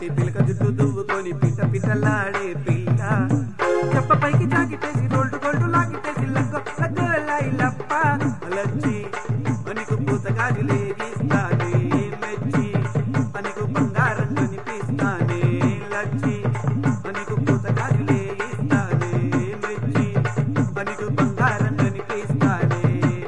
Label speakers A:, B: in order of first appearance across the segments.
A: చీరగట్టి పిలక జుట్టు దువ్వుకొని పిట్ట పిట్టలాడే పిల్ల చెప్ప పైకి జాకిటేసి రోల్డు గోల్డు లాగిటేసి లగ్గో లగ్గో లైలప్ప లచ్చి మనకు పూతగాజు లేగిస్తానే మెచ్చి మనకు బంగారం కనిపిస్తానే లచ్చి మనకు పూతగాజు లేగిస్తానే మెచ్చి మనకు బంగారం కనిపిస్తానే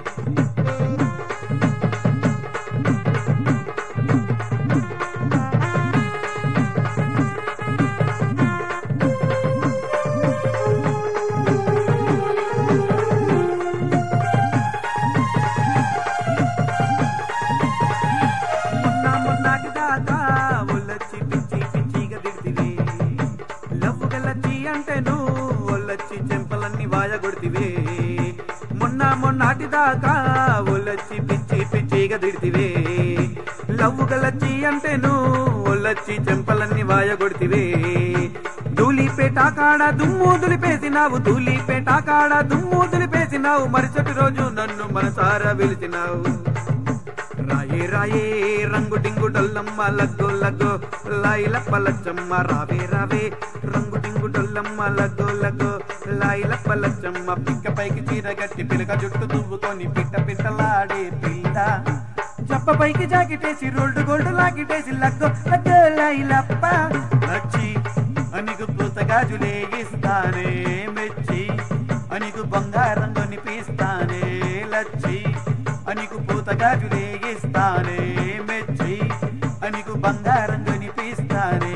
A: మొన్న మొన్నటి దాకా ఒళ్ళొచ్చి పిచ్చి పిచ్చిగా తిడితివే లవ్వు గల్లచ్చి అంటే నువ్వు ఒళ్ళొచ్చి చెంపలన్నీ వాయగొడితివే మొన్న మొన్నటి దాకా ఒళ్ళొచ్చి పిచ్చి పిచ్చిగా తిడితివే లవ్వు గల్లచ్చి అంటే నువ్వు ఒళ్ళొచ్చి చెంపలన్నీ వాయగొడితివే ధూళిపేట కాడ దుమ్ము దులిపేసినావు ధూళిపేట కాడ దుమ్ము దులిపేసినావు మరుసటి రోజు నన్ను మనసారా పిలిచినావు రాయే రాయే రంగు డింగు డొల్లమ్మ లగ్గు లగ్గు లాయిల పలచమ్మ రావే రావే రంగు డింగు డొల్లమ్మ లగ్గు లగ్గు లాయిల పలచమ్మ పిక్క పైకి చీర గట్టి పిలక జుట్టు దువ్వుకొని పిట్ట పిట్టలాడే పిల్ల జప్ప పైకి జాకెటేసి రోల్డ్ గోల్డ్ లాగిటేసి లగ్గు లగ్గు లాయిలప్ప లచ్చి అనికు పూతగాజులే ఇస్తానే మెచ్చి అనికు బంగారం కొనిపిస్తానే లచ్చి అనికు పూతగాజులే ఇస్తానే మెచ్చి అనికు బంగారం కొనిపిస్తానే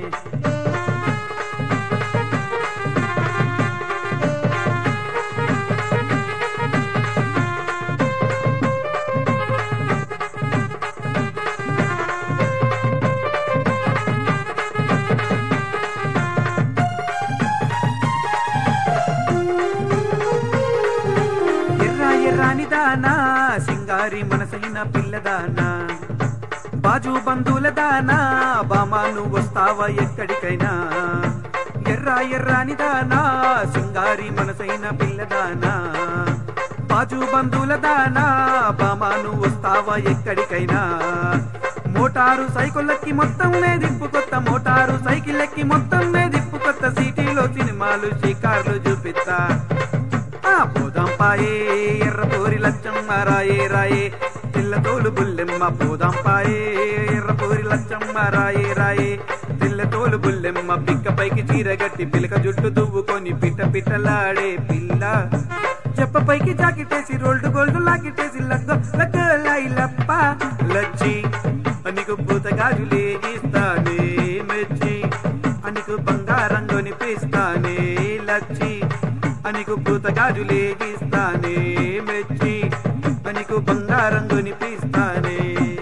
A: ఎర్ర ఎర్రాని దానా సింగారి మనసైన పిల్లదానా బాజు బంధువుల దానా బామా నువ్వు వస్తావా ఎక్కడికైనా ఎర్ర ఎర్రాని దానా సింగారి మనసైన పిల్లదానా బాజు బంధువుల దానా బామా నువ్వు వస్తావా ఎక్కడికైనా మోటారు సైకిళ్ళకి మొత్తం దిప్పు కొత్త మోటారు సైకిల్ ఎక్కి మొత్తం దిప్పు కొత్త సిటీలో సినిమాలు షికార్లు చూపిస్తా ఆ పోదాం పాయే ఎర్ర పూరి లచ్చమ్మ రాయే రాయే పిల్ల తోలు బుల్లెమ్మ పోదాం పాయే ఎర్ర పూరి లచ్చమ్మ రాయే రాయే పిల్ల తోలు బుల్లెమ్మ పిక్క పైకి చీర గట్టి పిలక జుట్టు దువ్వుకొని పిట్ట పిట్టలాడే పిల్ల చెప్ప పైకి జాకెటేసి రోల్డ్ గోల్డ్ లాకెటేసి లగ్గ లగ్గ లైలప్ప లచ్చి అనికు పూతగాజులే ఇస్తానే మెచ్చి అనికు బంగారం కొనిపిస్తానే లచ్చి అనికు పూతగాజులే ఇస్తానే మెచ్చి అనికు బంగారం కొనిపిస్తానే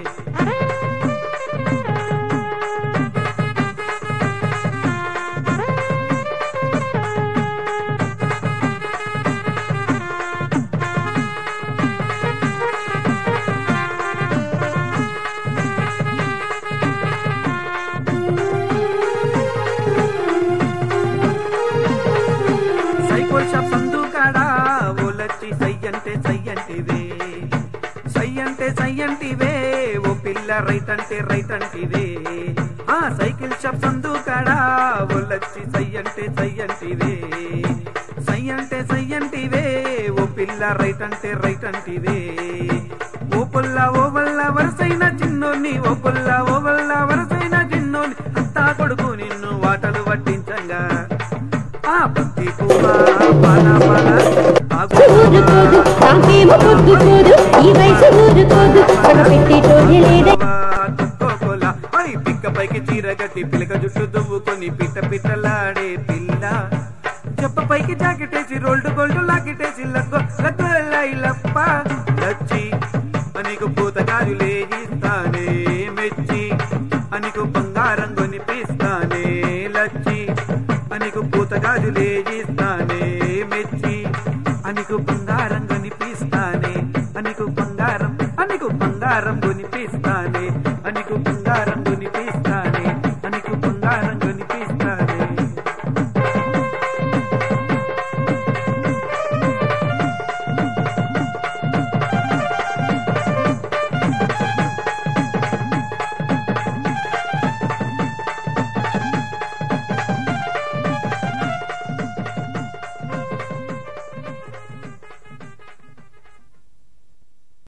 A: సైకిల్ షాప్ సందు కాడా ఓలచ్చి సై అంటే సై అంటివే సై అంటే సై అంటివే ఓ పిల్ల రైట్ అంటే రైట్ అంటివే ఆ సైకిల్ షాప్ సందు కాడా ఓలచ్చి సై అంటే సై అంటివే సై అంటే సై అంటివే ఓ పిల్ల రైట్ అంటే రైట్ అంటివే ఓ పుల్ల ఓ వల్ల వరసైన చిన్నోని ఓ పుల్ల ఓ వల్ల వరసైన చిన్నోని అత్తా కొడుకు నిన్ను వాటలు పట్టించంగా ఆ బంతి పువ్వ పాల పాల ఆగు
B: ఊరుకోదు తాపేమో పొద్దుకోదు ఈ వయసు ఊరుకోదు పగ పెట్టేటోడే లేదే
A: కోకోలా మరి పిక్క పైకి చీర కట్టి పిలక జుట్టు దువ్వుకొని పిట్ట పిట్టలాడే పిల్ల చెప్ప పైకి జాకెటేసి రోల్డ్ గోల్డ్ లాకెటేసి లగ్గో లగ్గో లైలప్ప లచ్చి అనికు పూతగాజులే ఇస్తానే మెచ్చి అనికు బంగారం కొనిపిస్తానే లచ్చి అనికు పూతగాజులే ఇస్తానే మెచ్చి అనికు బంగారం కొనిపిస్తానే అనికు బంగారం అనికు బంగారం కొనిపిస్తానే